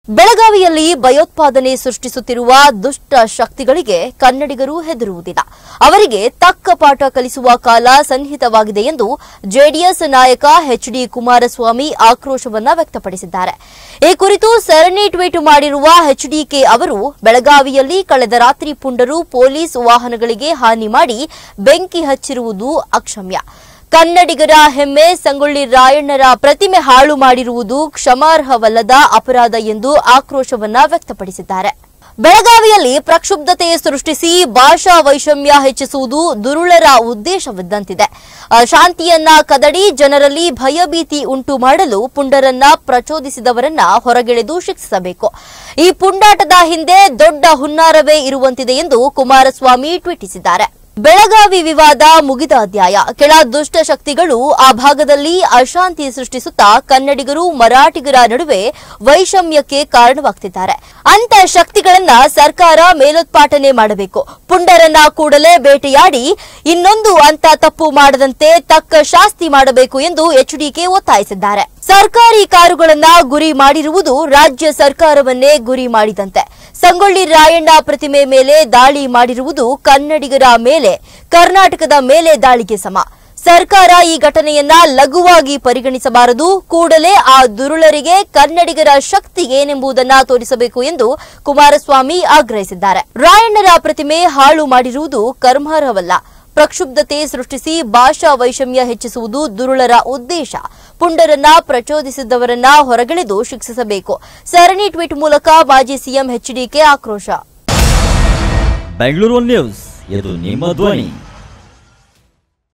ಬೆಳಗಾವಿಯಲ್ಲಿ ಭಯೋತ್ಪಾದನೆ ಸೃಷ್ಟಿಸುತ್ತಿರುವ ದುಷ್ಟ ಶಕ್ತಿಗಳಿಗೆ ಕನ್ನಡಿಗರು ಹೆದರುವುದಿಲ್ಲ ಅವರಿಗೆ ತಕ್ಕ ಪಾಠ ಕಲಿಸುವ ಕಾಲ ಸನ್ನಿಹಿತವಾಗಿದೆ ಎಂದು ಜೆಡಿಎಸ್ ನಾಯಕ ಎಚ್ ಡಿ ಕುಮಾರಸ್ವಾಮಿ ಆಕ್ರೋಶವನ್ನ ವ್ಯಕ್ತಪಡಿಸಿದ್ದಾರೆ ಈ ಕುರಿತು ಸರಣಿ ಟ್ವೀಟ್ ಮಾಡಿರುವ ಎಚ್ಡಿಕೆ ಅವರು ಬೆಳಗಾವಿಯಲ್ಲಿ ಕಳೆದ ರಾತ್ರಿ ಪುಂಡರು ಪೊಲೀಸ್ ವಾಹನಗಳಿಗೆ ಹಾನಿ ಮಾಡಿ ಬೆಂಕಿ ಹಚ್ಚಿರುವುದು ಅಕ್ಷಮ್ಯ ಕನ್ನಡಿಗರ ಹೆಮ್ಮೆ ಸಂಗೊಳ್ಳಿ ರಾಯಣ್ಣರ ಪ್ರತಿಮೆ ಹಾಳು ಮಾಡಿರುವುದು ಕ್ಷಮಾರ್ಹವಲ್ಲದ ಅಪರಾಧ ಎಂದು ಆಕ್ರೋಶವನ್ನ ವ್ಯಕ್ತಪಡಿಸಿದ್ದಾರೆ ಬೆಳಗಾವಿಯಲ್ಲಿ ಪ್ರಕ್ಷುಬ್ಧತೆ ಸೃಷ್ಟಿಸಿ ಭಾಷಾ ವೈಷಮ್ಯ ಹೆಚ್ಚಿಸುವುದು ದುರುಳರ ಉದ್ದೇಶವಿದ್ದಂತಿದೆ ಆ, ಶಾಂತಿಯನ್ನ ಕದಡಿ ಜನರಲ್ಲಿ ಭಯಭೀತಿ ಉಂಟು ಮಾಡಲು ಪುಂಡರನ್ನ ಪ್ರಚೋದಿಸಿದವರನ್ನ ಹೊರಗೆಳೆದು ಶಿಕ್ಷಿಸಬೇಕು ಈ ಪುಂಡಾಟದ ಹಿಂದೆ ದೊಡ್ಡ ಹುನ್ನಾರವೇ ಇರುವಂತಿದೆ ಎಂದು ಕುಮಾರಸ್ವಾಮಿ ಟ್ವೀಟಿಸಿದ್ದಾರೆ ಬೆಳಗಾವಿ ವಿವಾದ ಮುಗಿದ ಅಧ್ಯಾಯ ಕೆಳ ದುಷ್ಟ ಶಕ್ತಿಗಳು ಆ ಭಾಗದಲ್ಲಿ ಅಶಾಂತಿ ಸೃಷ್ಟಿಸುತ್ತಾ ಕನ್ನಡಿಗರು ಮರಾಠಿಗರ ನಡುವೆ ವೈಷಮ್ಯಕ್ಕೆ ಕಾರಣವಾಗ್ತಿದ್ದಾರೆ ಅಂತ ಶಕ್ತಿಗಳನ್ನ ಸರ್ಕಾರ ಮೇಲೋತ್ಪಾಟನೆ ಮಾಡಬೇಕು ಪುಂಡರನ್ನ ಕೂಡಲೇ ಬೇಟೆಯಾಡಿ ಇನ್ನೊಂದು ಅಂತ ತಪ್ಪು ಮಾಡದಂತೆ ತಕ್ಕ ಶಾಸ್ತಿ ಮಾಡಬೇಕು ಎಂದು ಎಚ್ಡಿಕೆ ಒತ್ತಾಯಿಸಿದ್ದಾರೆ ಸರ್ಕಾರಿ ಕಾರುಗಳನ್ನ ಗುರಿ ಮಾಡಿರುವುದು ರಾಜ್ಯ ಸರ್ಕಾರವನ್ನೇ ಗುರಿ ಮಾಡಿದಂತೆ ಸಂಗೊಳ್ಳಿ ರಾಯಣ್ಣ ಪ್ರತಿಮೆ ಮೇಲೆ ದಾಳಿ ಮಾಡಿರುವುದು ಕನ್ನಡಿಗರ ಮೇಲೆ ಕರ್ನಾಟಕದ ಮೇಲೆ ದಾಳಿಗೆ ಸಮ ಸರ್ಕಾರ ಈ ಘಟನೆಯನ್ನ ಲಘುವಾಗಿ ಪರಿಗಣಿಸಬಾರದು ಕೂಡಲೇ ಆ ದುರುಳರಿಗೆ ಕನ್ನಡಿಗರ ಶಕ್ತಿ ಏನೆಂಬುದನ್ನ ತೋರಿಸಬೇಕು ಎಂದು ಕುಮಾರಸ್ವಾಮಿ ಆಗ್ರಹಿಸಿದ್ದಾರೆ ರಾಯಣ್ಣರ ಪ್ರತಿಮೆ ಹಾಳು ಮಾಡಿರುವುದು ಕರ್ಮಾರ್ಹವಲ್ಲ ಪ್ರಕ್ಷುಬ್ಧತೆ ಸೃಷ್ಟಿಸಿ ಭಾಷಾ ವೈಷಮ್ಯ ಹೆಚ್ಚಿಸುವುದು ದುರುಳರ ಉದ್ದೇಶ ಪುಂಡರನ್ನ ಪ್ರಚೋದಿಸಿದವರನ್ನ ಹೊರಗೆಳೆದು ಶಿಕ್ಷಿಸಬೇಕು ಸರಣಿ ಟ್ವೀಟ್ ಮೂಲಕ ಮಾಜಿ ಸಿಎಂ ಎಚ್ಡಿಕೆ ಆಕ್ರೋಶ ಬೆಂಗಳೂರು ನ್ಯೂಸ್ ಇದು ನಿಮ್ಮ ಧ್ವನಿ